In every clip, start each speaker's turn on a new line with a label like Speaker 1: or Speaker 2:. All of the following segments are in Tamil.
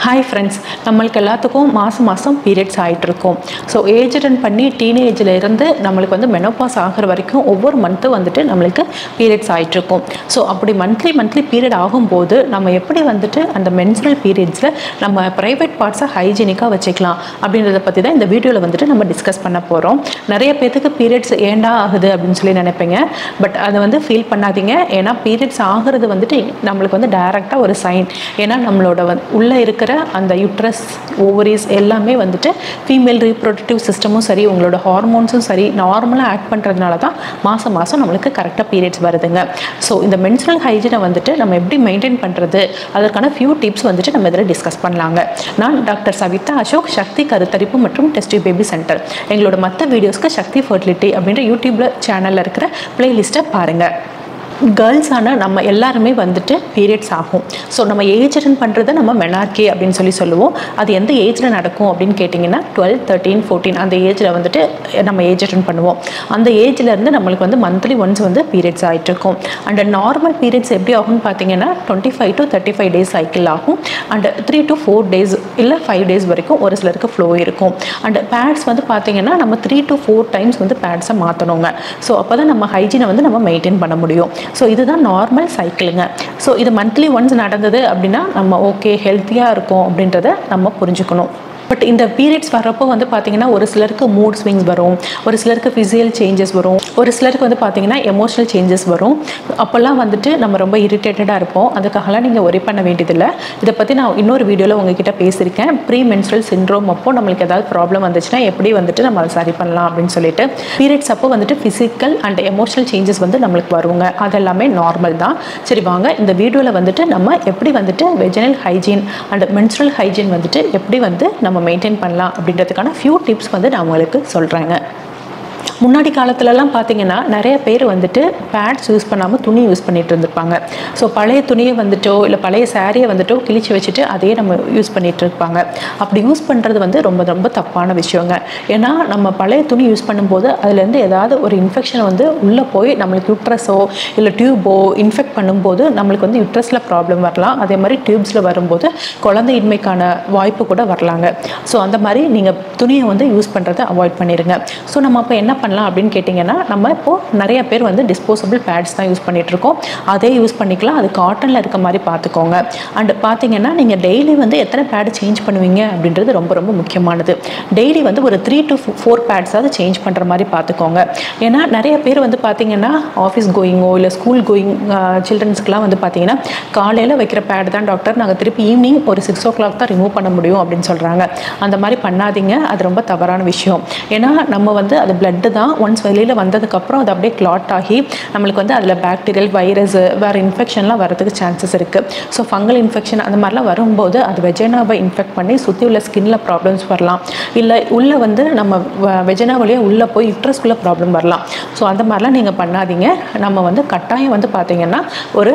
Speaker 1: ஹாய் ஃப்ரெண்ட்ஸ் நம்மளுக்கு எல்லாத்துக்கும் மாதம் மாதம் பீரியட்ஸ் ஆகிட்டுருக்கும் ஸோ ஏஜ் அட்டன் பண்ணி டீனேஜில் இருந்து நம்மளுக்கு வந்து மெனோபாஸ் ஆகிற வரைக்கும் ஒவ்வொரு மந்த்தும் வந்துட்டு நம்மளுக்கு பீரியட்ஸ் ஆகிட்டுருக்கும் ஸோ அப்படி மந்த்லி மந்த்லி பீரியட் ஆகும்போது நம்ம எப்படி வந்துட்டு அந்த மென்சுரல் பீரியட்ஸில் நம்ம ப்ரைவேட் பார்ட்ஸை ஹைஜீனிக்காக வச்சுக்கலாம் அப்படின்றத பற்றி தான் இந்த வீடியோவில் வந்துட்டு நம்ம டிஸ்கஸ் பண்ண போகிறோம் நிறைய பேர்த்துக்கு பீரியட்ஸ் ஏண்டா ஆகுது அப்படின்னு சொல்லி நினைப்பீங்க பட் அதை வந்து ஃபீல் பண்ணாதீங்க ஏன்னா பீரியட்ஸ் ஆகிறது வந்துட்டு நம்மளுக்கு வந்து டைரெக்டாக ஒரு சைன் ஏன்னா நம்மளோட வந்து உள்ளே இருக்கிற அந்த யுட்ரஸ் ஓவரிஸ் எல்லாமே வந்துட்டு ஃபீமேல் ரீப்ரொடக்டிவ் சிஸ்டமும் சரி உங்களோட ஹார்மோன்ஸும் சரி நார்மலாக ஆக்ட் பண்ணுறதுனால தான் மாதம் மாதம் நம்மளுக்கு கரெக்டாக பீரியட்ஸ் வருதுங்க ஸோ இந்த மென்சுரல் ஹைஜீனை வந்துட்டு நம்ம எப்படி மெயின்டைன் பண்ணுறது அதற்கான ஃபியூ டிப்ஸ் வந்துட்டு நம்ம இதில் டிஸ்கஸ் பண்ணலாங்க நான் டாக்டர் சவிதா அசோக் சக்தி கருத்தரிப்பு மற்றும் டெஸ்ட் பேபி சென்டர் எங்களோட மற்ற வீடியோஸ்க்கு சக்தி ஃபர்டிலிட்டி அப்படின்ற யூடியூப்ல சேனலில் இருக்கிற பிளேலிஸ்ட்டை பாருங்கள் கேர்ள்ஸான நம்ம எல்லாருமே வந்துட்டு பீரியட்ஸ் ஆகும் ஸோ நம்ம ஏஜ் அட்டன் பண்ணுறத நம்ம மெனார்கே அப்படின்னு சொல்லி சொல்லுவோம் அது எந்த ஏஜில் நடக்கும் அப்படின்னு கேட்டிங்கன்னா டுவெல் தேர்ட்டீன் ஃபோர்டீன் அந்த ஏஜில் வந்துட்டு நம்ம ஏஜ் அட்டன் பண்ணுவோம் அந்த ஏஜில் இருந்து நம்மளுக்கு வந்து மந்த்லி ஒன்ஸ் வந்து பீரியட்ஸ் ஆகிட்டு இருக்கும் அண்ட் நார்மல் பீரியட்ஸ் எப்படி ஆகும்னு பார்த்தீங்கன்னா twenty five to thirty five days cycle ஆகும் and three to four days இல்லை ஃபைவ் டேஸ் வரைக்கும் ஒரு சிலருக்கு ஃப்ளோ இருக்கும் அண்ட் பேட்ஸ் வந்து பார்த்தீங்கன்னா நம்ம த்ரீ டு ஃபோர் டைம்ஸ் வந்து பேட்ஸை மாற்றணுங்க ஸோ அப்போ தான் நம்ம ஹைஜீனை வந்து நம்ம மெயின்டைன் பண்ண முடியும் ஸோ இதுதான் நார்மல் சைக்கிளுங்க ஸோ இது மந்த்லி ஒன்ஸ் நடந்தது அப்படின்னா நம்ம ஓகே ஹெல்த்தியாக இருக்கும் அப்படின்றத நம்ம புரிஞ்சுக்கணும் பட் இந்த பீரியட்ஸ் வர்றப்போ வந்து பார்த்தீங்கன்னா ஒரு சிலருக்கு மூட் ஸ்விங்ஸ் வரும் ஒரு சிலருக்கு ஃபிசியல் சேஞ்சஸ் வரும் ஒரு சிலருக்கு வந்து பார்த்தீங்கன்னா எமோஷனல் சேஞ்சஸ் வரும் அப்போல்லாம் வந்துட்டு நம்ம ரொம்ப இரிட்டேட்டடாக இருப்போம் அதுக்காகலாம் நீங்கள் ஒரி பண்ண வேண்டியதில்லை இதை பற்றி நான் இன்னொரு வீடியோவில் உங்ககிட்ட பேசியிருக்கேன் ப்ரீ மென்ஸ்ட்ரல் சின்ட்ரோம் அப்போ நம்மளுக்கு ஏதாவது ப்ராப்ளம் வந்துச்சுன்னா எப்படி வந்துட்டு நம்ம அதை சரி பண்ணலாம் அப்படின்னு சொல்லிட்டு பீரியட்ஸ் அப்போ வந்துட்டு ஃபிசிக்கல் அண்ட் எமோஷனல் சேஞ்சஸ் வந்து நம்மளுக்கு வருங்க அதெல்லாமே நார்மல் தான் சரி வாங்க இந்த வீடியோவில் வந்துட்டு நம்ம எப்படி வந்துட்டு vaginal hygiene and menstrual hygiene வந்துட்டு எப்படி வந்து நம்ம மெயின்டைன் பண்ணலாம் அப்படின்றதுக்கான ஃபியூ டிப்ஸ் வந்து நான் உங்களுக்கு சொல்கிறேங்க முன்னாடி காலத்துலலாம் பார்த்தீங்கன்னா நிறைய பேர் வந்துட்டு பேட்ஸ் யூஸ் பண்ணாமல் துணி யூஸ் பண்ணிட்டு இருந்திருப்பாங்க ஸோ பழைய துணியை வந்துட்டோ இல்லை பழைய சாரியை வந்துட்டோ கிழிச்சு வச்சுட்டு அதையே நம்ம யூஸ் பண்ணிட்டு இருப்பாங்க அப்படி யூஸ் பண்ணுறது வந்து ரொம்ப ரொம்ப தப்பான விஷயங்க ஏன்னா நம்ம பழைய துணி யூஸ் பண்ணும்போது அதுலேருந்து ஏதாவது ஒரு இன்ஃபெக்ஷன் வந்து உள்ளே போய் நம்மளுக்கு யுட்ரஸோ இல்லை டியூபோ இன்ஃபெக்ட் பண்ணும்போது நம்மளுக்கு வந்து யுட்ரஸில் ப்ராப்ளம் வரலாம் அதே மாதிரி டியூப்ஸில் வரும்போது குழந்தையின்மைக்கான வாய்ப்பு கூட வரலாங்க ஸோ அந்த மாதிரி நீங்கள் துணியை வந்து யூஸ் பண்ணுறதை அவாய்ட் பண்ணிடுங்க ஸோ நம்ம அப்போ என்ன பண்ணலாம் அப்படின்னு கேட்டிங்கன்னா நம்ம இப்போது நிறைய பேர் வந்து டிஸ்போசபிள் பேட்ஸ் தான் யூஸ் பண்ணிட்டு இருக்கோம் அதே யூஸ் பண்ணிக்கலாம் அது காட்டனில் இருக்க மாதிரி பார்த்துக்கோங்க அண்ட் பார்த்தீங்கன்னா நீங்கள் டெய்லி வந்து எத்தனை பேட் சேஞ்ச் பண்ணுவீங்க அப்படின்றது ரொம்ப ரொம்ப முக்கியமானது டெய்லி வந்து ஒரு த்ரீ டு ஃபோர் பேட்ஸாவது சேஞ்ச் பண்ணுற மாதிரி பார்த்துக்கோங்க ஏன்னா நிறைய பேர் வந்து பார்த்தீங்கன்னா ஆஃபீஸ் கோயிங்கோ இல்லை ஸ்கூல் கோயிங் சில்ட்ரன்ஸ்க்குலாம் வந்து பார்த்தீங்கன்னா காலையில் வைக்கிற பேட் தான் டாக்டர் நாங்கள் திருப்பி ஈவினிங் ஒரு சிக்ஸ் ஓ கிளாக் தான் ரிமூவ் பண்ண முடியும் அப்படின்னு சொல்கிறாங்க அந்த மாதிரி பண்ணாதீங்க அது ரொம்ப தவறான விஷயம் ஏன்னா நம்ம வந்து அது பிளட்டு தான் ஒன்ஸ் வெளியில் வந்ததுக்கப்புறம் அது அப்படியே கிளாட் ஆகி நம்மளுக்கு வந்து அதில் பாக்டீரியல் வைரஸ் வேறு இன்ஃபெக்ஷன்லாம் வரதுக்கு சான்சஸ் இருக்குது ஸோ ஃபங்கல் இன்ஃபெக்ஷன் அந்த மாதிரிலாம் வரும்போது அது வெஜனாவை இன்ஃபெக்ட் பண்ணி சுற்றி உள்ள ஸ்கின்ல ப்ராப்ளம்ஸ் வரலாம் இல்லை உள்ளே வந்து நம்ம வெஜனா வழியாக உள்ளே போய் யுட்ரஸ்குள்ளே ப்ராப்ளம் வரலாம் ஸோ அந்த மாதிரிலாம் நீங்கள் பண்ணாதீங்க நம்ம வந்து கட்டாயம் வந்து பார்த்தீங்கன்னா ஒரு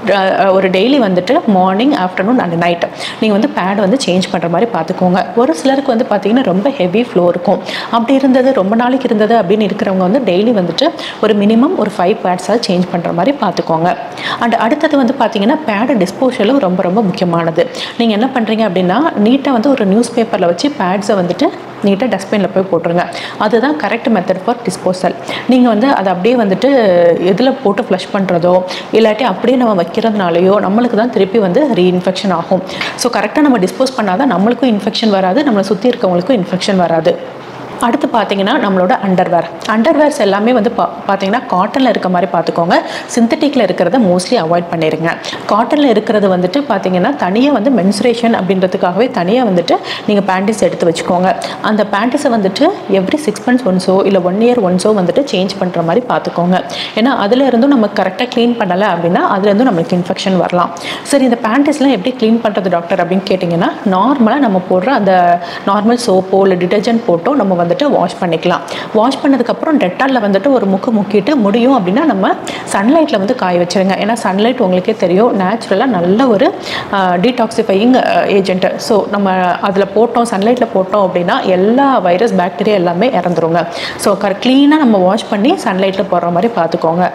Speaker 1: ஒரு டெய்லி வந்துட்டு மார்னிங் ஆஃப்டர்நூன் அண்ட் நைட் நீங்கள் வந்து பேட் வந்து சேஞ்ச் பண்ணுற மாதிரி பார்த்துக்கோங்க ஒரு சிலருக்கு வந்து பார்த்தீங்கன்னா ரொம்ப ஹெவி ஃப்ளோ இருக்கும் அப்படி இருந்தது ரொம்ப நாளைக்கு இருந்தது அப்படின்னு இருக்கிறவங்க வந்து டெய்லி வந்துட்டு ஒரு மினிமம் ஒரு ஃபைவ் பேட்ஸாக சேஞ்ச் பண்ணுற மாதிரி பார்த்துக்கோங்க அண்ட் அடுத்தது வந்து பார்த்தீங்கன்னா பேடு டிஸ்போஷலும் ரொம்ப ரொம்ப முக்கியமானது நீங்கள் என்ன பண்ணுறீங்க அப்படின்னா நீட்டாக வந்து ஒரு நியூஸ் பேப்பரில் வச்சு பேட்ஸை வந்துட்டு நீட்டாக டஸ்ட்பினில் போய் போட்டுருங்க அதுதான் கரெக்ட் மெத்தட் ஃபார் டிஸ்போசல் நீங்கள் வந்து அதை அப்படியே வந்துட்டு எதில் போட்டு ஃப்ளஷ் பண்ணுறதோ இல்லாட்டி அப்படியே நம்ம வைக்கிறதுனாலையோ நம்மளுக்கு தான் திருப்பி வந்து ரீஇன்ஃபெக்ஷன் ஆகும் ஸோ கரெக்டாக நம்ம டிஸ்போஸ் பண்ணாதான் நம்மளுக்கும் இன்ஃபெக்ஷன் வராது நம்மளை சுற்றி இருக்கவங்களுக்கும் இன்ஃபெக்ஷன் வராது அடுத்து பார்த்தீங்கன்னா நம்மளோட அண்டர்வேர் அண்டர்வேர்ஸ் எல்லாமே வந்து பா பார்த்தீங்கன்னா காட்டனில் இருக்க மாதிரி பார்த்துக்கோங்க சிந்தட்டிக்கில் இருக்கிறத மோஸ்ட்லி அவாய்ட் பண்ணிடுங்க காட்டனில் இருக்கிறது வந்துட்டு பார்த்தீங்கன்னா தனியாக வந்து மென்சுரேஷன் அப்படின்றதுக்காகவே தனியாக வந்துட்டு நீங்கள் பேண்டிஸ் எடுத்து வச்சுக்கோங்க அந்த பேண்டிஸை வந்துட்டு எவ்ரி சிக்ஸ் மந்த்ஸ் ஒன்ஸோ இல்லை ஒன் இயர் ஒன்ஸோ வந்துட்டு சேஞ்ச் பண்ணுற மாதிரி பார்த்துக்கோங்க ஏன்னா அதில் இருந்தும் நம்ம கரெக்டாக க்ளீன் பண்ணலை அப்படின்னா அதுலேருந்தும் நம்மளுக்கு இன்ஃபெக்ஷன் வரலாம் சரி இந்த பேண்டிஸ்லாம் எப்படி க்ளீன் பண்ணுறது டாக்டர் அப்படின்னு கேட்டிங்கன்னா நார்மலாக நம்ம போடுற அந்த நார்மல் சோப்போ இல்லை டிட்டர்ஜென்ட் போட்டோ நம்ம வந்து வந்துட்டு வாஷ் பண்ணிக்கலாம் வாஷ் பண்ணதுக்கப்புறம் டெட்டாலில் வந்துட்டு ஒரு முக்கு முக்கிட்டு முடியும் அப்படின்னா நம்ம சன்லைட்டில் வந்து காய வச்சுருங்க ஏன்னா சன்லைட் உங்களுக்கே தெரியும் நேச்சுரலாக நல்ல ஒரு டீடாக்சிஃபையிங் ஏஜென்ட்டு ஸோ நம்ம அதில் போட்டோம் சன்லைட்டில் போட்டோம் அப்படின்னா எல்லா வைரஸ் பாக்டீரியா எல்லாமே இறந்துருங்க ஸோ கரெக்ட் க்ளீனாக நம்ம வாஷ் பண்ணி சன்லைட்டில் போடுற மாதிரி பார்த்துக்கோங்க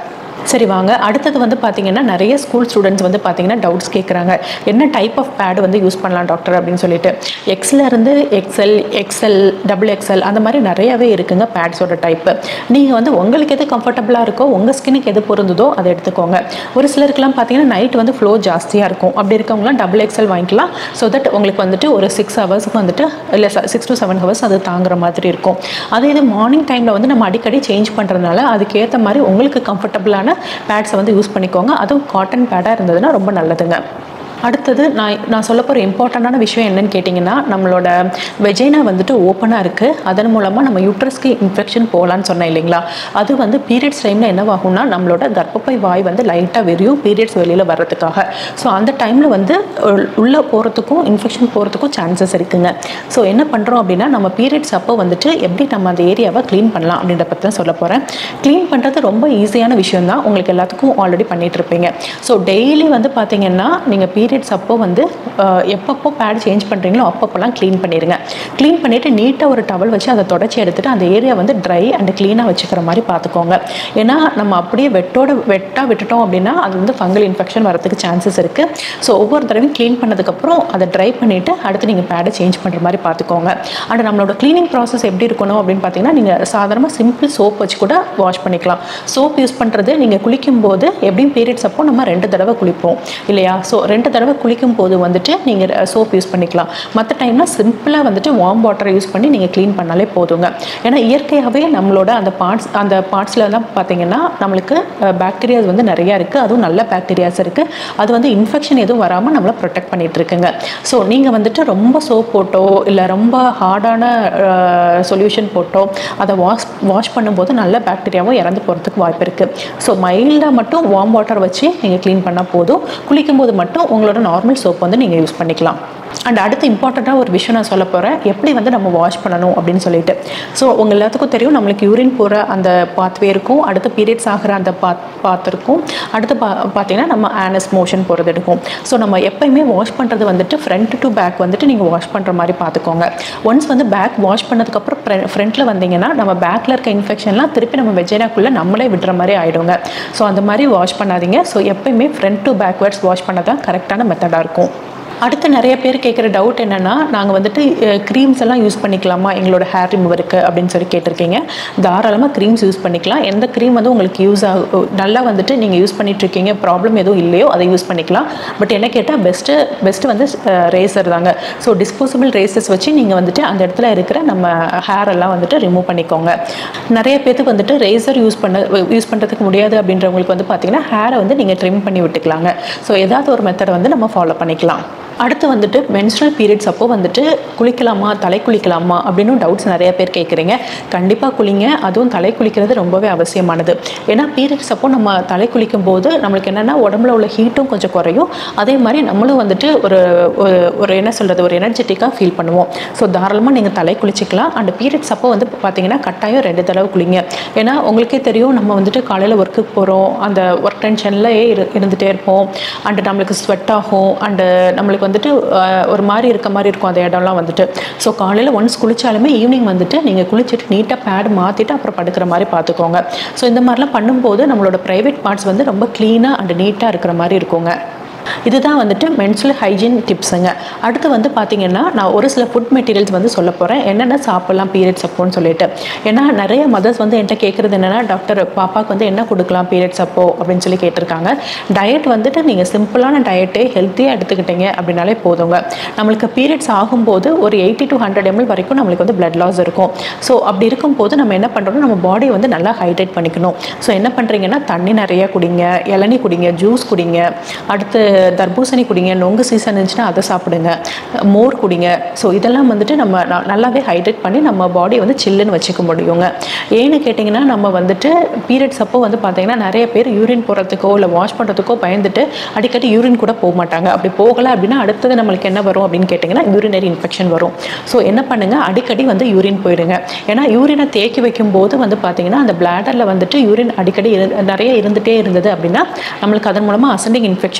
Speaker 1: சரி வாங்க அடுத்தது வந்து பார்த்தீங்கன்னா நிறைய ஸ்கூல் ஸ்டூடெண்ட்ஸ் வந்து பார்த்தீங்கன்னா டவுட்ஸ் கேட்குறாங்க என்ன டைப் ஆஃப் பேட் வந்து யூஸ் பண்ணலாம் டாக்டர் அப்படின்னு சொல்லிட்டு எக்ஸ்ல இருந்து எக்ஸ்எல் எக்ஸ்எல் டபுள் எக்ஸ்எல் அந்த மாதிரி நிறையவே இருக்குங்க பேட்ஸோட டைப்பு நீங்கள் வந்து உங்களுக்கு எது கம்ஃபர்டபுளாக இருக்கோ உங்கள் ஸ்கின்னுக்கு எது பொருந்துதோ அதை எடுத்துக்கோங்க ஒரு சிலருக்குலாம் பார்த்தீங்கன்னா நைட் வந்து ஃப்ளோ ஜாஸ்தியாக இருக்கும் அப்படி இருக்கவங்களாம் டபுள் எக்ஸ்எல் வாங்கிக்கலாம் ஸோ தட் உங்களுக்கு வந்துட்டு ஒரு சிக்ஸ் ஹவர்ஸுக்கு வந்துட்டு இல்லை சிக்ஸ் டு செவன் ஹவர்ஸ் அது தாங்குற மாதிரி இருக்கும் அதே இது மார்னிங் டைமில் வந்து நம்ம அடிக்கடி சேஞ்ச் பண்ணுறதுனால அதுக்கேற்ற மாதிரி உங்களுக்கு கம்ஃபர்டபுளான பேட்ஸை வந்து யூஸ் பண்ணிக்கோங்க அதுவும் காட்டன் பேடாக இருந்ததுன்னா ரொம்ப நல்லதுங்க அடுத்தது நான் நான் சொல்ல போகிற இம்பார்ட்டண்ட்டான விஷயம் என்னன்னு கேட்டிங்கன்னா நம்மளோட வெஜைனா வந்துட்டு ஓப்பனாக இருக்குது அதன் மூலமாக நம்ம யூட்ரஸ்க்கு இன்ஃபெக்ஷன் போகலான்னு சொன்னேன் இல்லைங்களா அது வந்து பீரியட்ஸ் டைமில் என்னவாகும்னா நம்மளோட கர்ப்பப்பை வாய் வந்து லைட்டாக வெறியும் பீரியட்ஸ் வெளியில் வர்றதுக்காக ஸோ அந்த டைமில் வந்து உள்ளே போகிறதுக்கும் இன்ஃபெக்ஷன் போகிறதுக்கும் சான்சஸ் இருக்குங்க ஸோ என்ன பண்ணுறோம் அப்படின்னா நம்ம பீரியட்ஸ் அப்போ வந்துட்டு எப்படி நம்ம அந்த ஏரியாவை க்ளீன் பண்ணலாம் அப்படின்ற பற்றி தான் சொல்ல போகிறேன் க்ளீன் பண்ணுறது ரொம்ப ஈஸியான விஷயம் தான் உங்களுக்கு எல்லாத்துக்கும் ஆல்ரெடி பண்ணிட்டு இருப்பீங்க ஸோ டெய்லி வந்து பார்த்தீங்கன்னா நீங்கள் பீரியட்ஸ் அப்போ வந்து அஹ், எப்பப்போ பேட் சேஞ்ச் பண்ணுறீங்களோ அப்பப்போலாம் க்ளீன் பண்ணிடுங்க க்ளீன் பண்ணிவிட்டு நீட்டாக ஒரு டவல் வச்சு அதை தொடச்சி எடுத்துட்டு அந்த ஏரியா வந்து ட்ரை அண்ட் க்ளீனாக வச்சுக்கிற மாதிரி பார்த்துக்கோங்க ஏன்னா நம்ம அப்படியே வெட்டோட வெட்டாக விட்டுட்டோம் அப்படின்னா அது வந்து ஃபங்கல் இன்ஃபெக்ஷன் வரதுக்கு சான்சஸ் இருக்குது ஸோ ஒவ்வொரு தடவையும் க்ளீன் பண்ணதுக்கப்புறம் அதை ட்ரை பண்ணிவிட்டு அடுத்து நீங்கள் பேடை சேஞ்ச் பண்ணுற மாதிரி பார்த்துக்கோங்க அண்ட் நம்மளோட க்ளீனிங் ப்ராசஸ் எப்படி இருக்கணும் அப்படின்னு பார்த்தீங்கன்னா நீங்கள் சாதாரணமாக சிம்பிள் சோப் வச்சு கூட வாஷ் பண்ணிக்கலாம் சோப் யூஸ் பண்ணுறது நீங்கள் குளிக்கும்போது எப்படியும் பீரியட்ஸ் அப்போ நம்ம ரெண்டு தடவை குளிப்போம் இல்லையா ஸோ ரெண்டு தடவை குளிக்கும் போது வந்துட்டு நீங்கள் சோப் யூஸ் பண்ணிக்கலாம் மற்ற டைம்னா சிம்பிளாக வந்துட்டு வார்ம் வாட்டரை யூஸ் பண்ணி நீங்கள் க்ளீன் பண்ணாலே போதுங்க ஏன்னா இயற்கையாகவே நம்மளோட அந்த பார்ட்ஸ் அந்த பார்ட்ஸில் தான் பார்த்தீங்கன்னா நம்மளுக்கு பாக்டீரியாஸ் வந்து நிறையா இருக்குது அதுவும் நல்ல பாக்டீரியாஸ் இருக்குது அது வந்து இன்ஃபெக்ஷன் எதுவும் வராமல் நம்மளை ப்ரொடெக்ட் பண்ணிட்டு இருக்குங்க ஸோ நீங்கள் வந்துட்டு ரொம்ப சோப் போட்டோ இல்லை ரொம்ப ஹார்டான சொல்யூஷன் போட்டோ அதை வாஷ் வாஷ் பண்ணும்போது நல்ல பாக்டீரியாவும் இறந்து போகிறதுக்கு வாய்ப்பு இருக்குது ஸோ மைல்டாக மட்டும் வார்ம் வாட்டர் வச்சு நீங்கள் க்ளீன் பண்ணால் போதும் குளிக்கும்போது மட்டும் உங்களோட நார்மல் சோப் வந்து நீங்கள் யூஸ் பண்ணிக்கலாம் அண்ட் அடுத்து இம்பார்ட்டண்ட்டாக ஒரு விஷயம் நான் சொல்ல போகிறேன் எப்படி வந்து நம்ம வாஷ் பண்ணணும் அப்படின்னு சொல்லிட்டு ஸோ உங்கள் எல்லாத்துக்கும் தெரியும் நம்மளுக்கு யூரின் போகிற அந்த பாத்வே இருக்கும் அடுத்து பீரியட்ஸ் ஆகிற அந்த பாத் பாத் இருக்கும் அடுத்து பா பார்த்தீங்கன்னா நம்ம ஆனஸ் மோஷன் போகிறது இருக்கும் ஸோ நம்ம எப்பயுமே வாஷ் பண்ணுறது வந்துட்டு ஃப்ரண்ட் டு பேக் வந்துட்டு நீங்கள் வாஷ் பண்ணுற மாதிரி பார்த்துக்கோங்க ஒன்ஸ் வந்து பேக் வாஷ் பண்ணதுக்கப்புறம் ஃப்ரண்ட்டில் வந்தீங்கன்னா நம்ம பேக்கில் இருக்க இன்ஃபெக்ஷன்லாம் திருப்பி நம்ம வெஜைனாக்குள்ளே நம்மளே விடுற மாதிரி ஆகிடுங்க ஸோ அந்த மாதிரி வாஷ் பண்ணாதீங்க ஸோ எப்பயுமே ஃப்ரண்ட் டு பேக்வேர்ட்ஸ் வாஷ் பண்ண தான் கரெக்டான மெத்தடாக இருக்கும் அடுத்து நிறைய பேர் கேட்குற டவுட் என்னென்னா நாங்கள் வந்துட்டு க்ரீம்ஸ் எல்லாம் யூஸ் பண்ணிக்கலாமா எங்களோட ஹேர் ரிமூவருக்கு அப்படின்னு சொல்லி கேட்டிருக்கீங்க தாராளமாக க்ரீம்ஸ் யூஸ் பண்ணிக்கலாம் எந்த க்ரீம் வந்து உங்களுக்கு யூஸ் ஆகும் நல்லா வந்துட்டு நீங்கள் யூஸ் பண்ணிகிட்ருக்கீங்க ப்ராப்ளம் எதுவும் இல்லையோ அதை யூஸ் பண்ணிக்கலாம் பட் என்ன கேட்டால் பெஸ்ட்டு பெஸ்ட்டு வந்து ரேசர் தாங்க ஸோ டிஸ்போசபிள் ரேசஸ் வச்சு நீங்கள் வந்துட்டு அந்த இடத்துல இருக்கிற நம்ம ஹேர் எல்லாம் வந்துட்டு ரிமூவ் பண்ணிக்கோங்க நிறைய பேத்துக்கு வந்துட்டு ரேசர் யூஸ் பண்ண யூஸ் பண்ணுறதுக்கு முடியாது அப்படின்றவங்களுக்கு வந்து பார்த்தீங்கன்னா ஹேரை வந்து நீங்கள் ட்ரிம் பண்ணி விட்டுக்கலாங்க ஸோ ஏதாவது ஒரு மெத்தட் வந்து நம்ம ஃபாலோ பண்ணிக்கலாம் அடுத்து வந்துட்டு மென்ஸ்ட்ரல் பீரியட்ஸ் அப்போ வந்துட்டு குளிக்கலாமா தலை குளிக்கலாமா அப்படின்னு டவுட்ஸ் நிறைய பேர் கேட்குறீங்க கண்டிப்பாக குளிங்க அதுவும் தலை குளிக்கிறது ரொம்பவே அவசியமானது ஏன்னா பீரியட்ஸ் அப்போ நம்ம தலை குளிக்கும் போது நம்மளுக்கு என்னென்னா உடம்புல உள்ள ஹீட்டும் கொஞ்சம் குறையும் அதே மாதிரி நம்மளும் வந்துட்டு ஒரு ஒரு- ஒரு என்ன சொல்கிறது ஒரு எனர்ஜெட்டிக்காக ஃபீல் பண்ணுவோம் ஸோ தாராளமாக நீங்கள் தலை குளிச்சிக்கலாம் அண்ட் பீரியட்ஸ் அப்போ வந்து பார்த்தீங்கன்னா கட்டாயம் ரெண்டு தடவை குளிங்க ஏன்னா உங்களுக்கே தெரியும் நம்ம வந்துட்டு காலையில் ஒர்க்குக்கு போகிறோம் அந்த ஒர்க் டென்ஷன்லேயே இரு இருந்துகிட்டே இருப்போம் அண்டு நம்மளுக்கு ஸ்வெட் ஆகும் அண்டு நம்மளுக்கு வந்துட்டு அஹ், ஒரு மாதிரி இருக்க மாதிரி இருக்கும் அந்த இடம்லாம் வந்துட்டு ஸோ காலையில் ஒன்ஸ் குளிச்சாலுமே ஈவினிங் வந்துட்டு நீங்கள் குளிச்சுட்டு நீட்டாக பேட் மாற்றிட்டு அப்புறம் படுக்கிற மாதிரி பார்த்துக்கோங்க ஸோ இந்த மாதிரிலாம் பண்ணும்போது நம்மளோட ப்ரைவேட் பார்ட்ஸ் வந்து ரொம்ப க்ளீனாக அண்ட் நீட்டாக இருக்கிற மாதிரி இருக்குங்க இதுதான் வந்துட்டு மென்ஸ்ட்ரல் ஹைஜீன் டிப்ஸுங்க அடுத்து வந்து பார்த்தீங்கன்னா நான் ஒரு சில ஃபுட் மெட்டீரியல்ஸ் வந்து சொல்ல போகிறேன் என்னென்ன சாப்பிட்லாம் பீரியட்ஸ் அப்போன்னு சொல்லிட்டு ஏன்னா நிறைய மதர்ஸ் வந்து என்கிட்ட கேட்குறது என்னென்னா டாக்டர் பாப்பாவுக்கு வந்து என்ன கொடுக்கலாம் பீரியட்ஸ் அப்போ அப்படின்னு சொல்லி கேட்டிருக்காங்க டயட் வந்துட்டு நீங்கள் சிம்பிளான டயட்டே ஹெல்த்தியாக எடுத்துக்கிட்டீங்க அப்படின்னாலே போதுங்க நம்மளுக்கு பீரியட்ஸ் ஆகும்போது ஒரு எயிட்டி டு ஹண்ட்ரட் எம்எல் வரைக்கும் நம்மளுக்கு வந்து பிளட் லாஸ் இருக்கும் ஸோ அப்படி இருக்கும்போது நம்ம என்ன பண்ணுறோம் நம்ம பாடியை வந்து நல்லா ஹைட்ரேட் பண்ணிக்கணும் ஸோ என்ன பண்ணுறீங்கன்னா தண்ணி நிறைய குடிங்க இளநீ குடிங்க ஜூஸ் குடிங்க அடுத்து தர்பூசணி குடிங்க நொங்கு சீசன் இருந்துச்சுன்னா அதை சாப்பிடுங்க மோர் குடிங்க ஸோ இதெல்லாம் வந்துட்டு நம்ம ந- நல்லாவே ஹைட்ரேட் பண்ணி நம்ம பாடியை வந்து சில்லுன்னு வச்சுக்க முடியுங்க ஏன்னு கேட்டிங்கன்னா நம்ம வந்துட்டு பீரியட்ஸ் அப்போ வந்து பார்த்தீங்கன்னா நிறைய பேர் யூரின் போகிறதுக்கோ இல்லை வாஷ் பண்ணுறதுக்கோ பயந்துட்டு அடிக்கடி யூரின் கூட போக மாட்டாங்க அப்படி போகலை அப்படின்னா அடுத்தது நம்மளுக்கு என்ன வரும் அப்படின்னு கேட்டிங்கன்னா யூரினரி இன்ஃபெக்ஷன் வரும் ஸோ என்ன பண்ணுங்கள் அடிக்கடி வந்து யூரின் போயிடுங்க ஏன்னா யூரினை தேக்கி வைக்கும்போது வந்து பார்த்தீங்கன்னா அந்த பிளாடரில் வந்துட்டு யூரின் அடிக்கடி இரு நிறைய இருந்துகிட்டே இருந்தது அப்படின்னா நம்மளுக்கு அதன் மூலமாக அசெண்டிங் இன்ஃபெக்ஷன் வந்து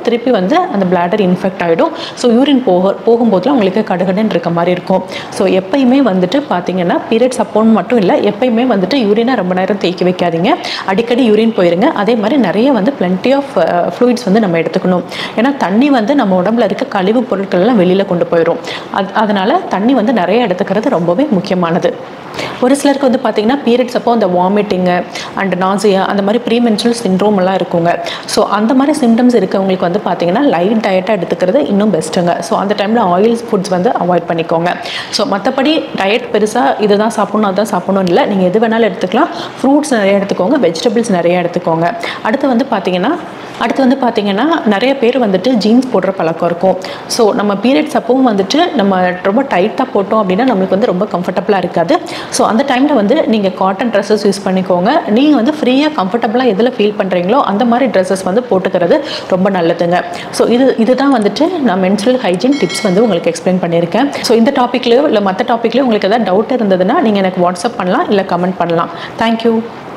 Speaker 1: திருப்பி வந்து அந்த bladder இன்ஃபெக்ட் ஆகிடும் ஸோ யூரின் போக போகும்போதுலாம் உங்களுக்கு கடுகடுன்னு இருக்க மாதிரி இருக்கும் ஸோ எப்பயுமே வந்துட்டு பார்த்தீங்கன்னா பீரியட்ஸ் அப்போன்னு மட்டும் இல்லை எப்பயுமே வந்துட்டு யூரினை ரொம்ப நேரம் தேக்கி வைக்காதீங்க அடிக்கடி யூரின் போயிருங்க அதே மாதிரி நிறைய வந்து plenty ஆஃப் ஃப்ளூயிட்ஸ் வந்து நம்ம எடுத்துக்கணும் ஏன்னா தண்ணி வந்து நம்ம உடம்புல இருக்க கழிவு பொருட்கள் எல்லாம் வெளியில் கொண்டு போயிடும் அது அதனால தண்ணி வந்து நிறைய எடுத்துக்கிறது ரொம்பவே முக்கியமானது ஒரு சிலருக்கு வந்து பார்த்தீங்கன்னா பீரியட்ஸ் அப்போ அந்த வாமிட்டிங்கு அண்ட் நாசியா அந்த மாதிரி ப்ரீமென்சுரல் சிண்ட்ரோம் எல்லாம் இருக்குங்க ஸோ அந்த மாதிரி சிம்டம்ஸ் இருக்கவங்களுக்கு வந்து பார்த்தீங்கன்னா லைட் டயட்டாக எடுத்துக்கிறது இன்னும் பெஸ்ட்டுங்க ஸோ அந்த டைமில் ஆயில் ஃபுட்ஸ் வந்து அவாய்ட் பண்ணிக்கோங்க ஸோ மற்றபடி டயட் பெருசாக இதுதான் சாப்பிடணும் அதான் சாப்பிடணும் இல்லை நீங்கள் எது வேணாலும் எடுத்துக்கலாம் ஃப்ரூட்ஸ் நிறைய எடுத்துக்கோங்க வெஜிடபிள்ஸ் நிறைய எடுத்துக்கோங்க அடுத்து வந்து பார்த்தீங்கன்னா அடுத்து வந்து பார்த்தீங்கன்னா நிறைய பேர் வந்துட்டு ஜீன்ஸ் போடுற பழக்கம் இருக்கும் ஸோ நம்ம பீரியட்ஸ் அப்பவும் வந்துட்டு நம்ம ரொம்ப டைட்டாக போட்டோம் அப்படின்னா நம்மளுக்கு வந்து ரொம்ப கம்ஃபர்டபுளாக இருக்காது ஸோ அந்த டைமில் வந்து நீங்கள் காட்டன் ட்ரெஸ்ஸஸ் யூஸ் பண்ணிக்கோங்க நீங்கள் வந்து ஃப்ரீயாக கம்ஃபர்டபுளாக எதில் ஃபீல் பண்ணுறீங்களோ அந்த மாதிரி ட்ரெஸ்ஸஸ் வந்து போட்டுக்கிறது ரொம்ப நல்லதுங்க ஸோ இது இதுதான் வந்துட்டு நான் மென்ஸ்ட்ரல் ஹைஜீன் டிப்ஸ் வந்து உங்களுக்கு எக்ஸ்பிளைன் பண்ணியிருக்கேன் ஸோ இந்த டாப்பிக்லையோ இல்லை மற்ற டாப்பிக்லையோ உங்களுக்கு எதாவது டவுட் இருந்ததுன்னா நீங்கள் எனக்கு வாட்ஸ்அப் பண்ணலாம் இல்லை கமெண்ட் பண்ணலாம் தேங்க்யூ